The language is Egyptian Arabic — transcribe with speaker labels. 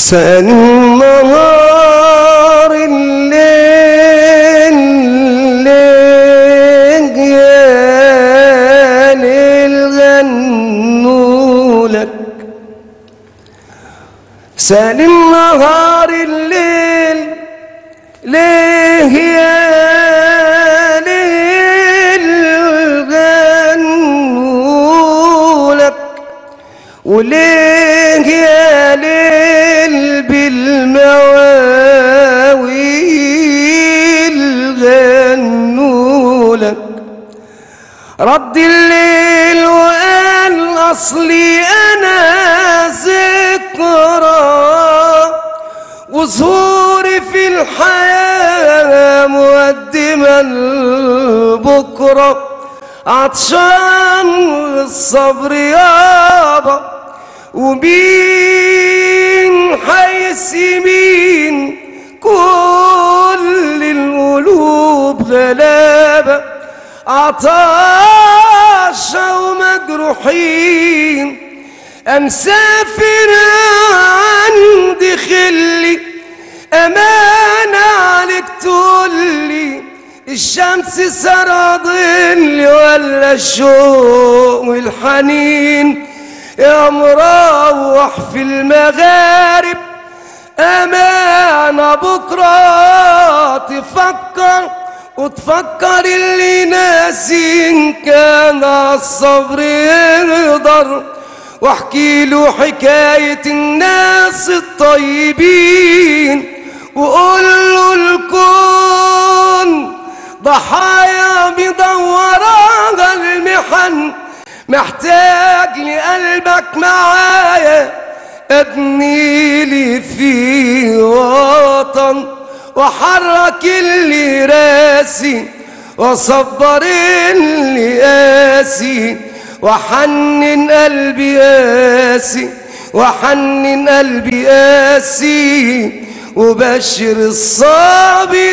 Speaker 1: سأل النهار الليل ليل يا ليل غنوا لك سأل النهار الليل ليه يا ليل غنوا لك وليه يا ليل بالمواويل غنوا لك رد الليل وقال اصلي انا ذكرى وظهوري في الحياة مقدما لبكرة عطشان الصبر يابا ومين حيس يمين كل القلوب غلابة عطاشة ومجروحين أمسافر عندي خلي أمان عليك تقولي الشمس سرادلي ولا الشوق والحنين يا مروح في المغارب أمانة بكرة تفكر وتفكر اللي ناسي إن كان الصبر يقدر واحكي له حكاية الناس الطيبين وقول له الكون ضحايا بدورها المحن محتاج لقلبك معايا ابني لي في وطن وحرك اللي راسي وصبر اللي قاسي وحنن قلبي قاسي وحنن قلبي قاسي وبشر الصابر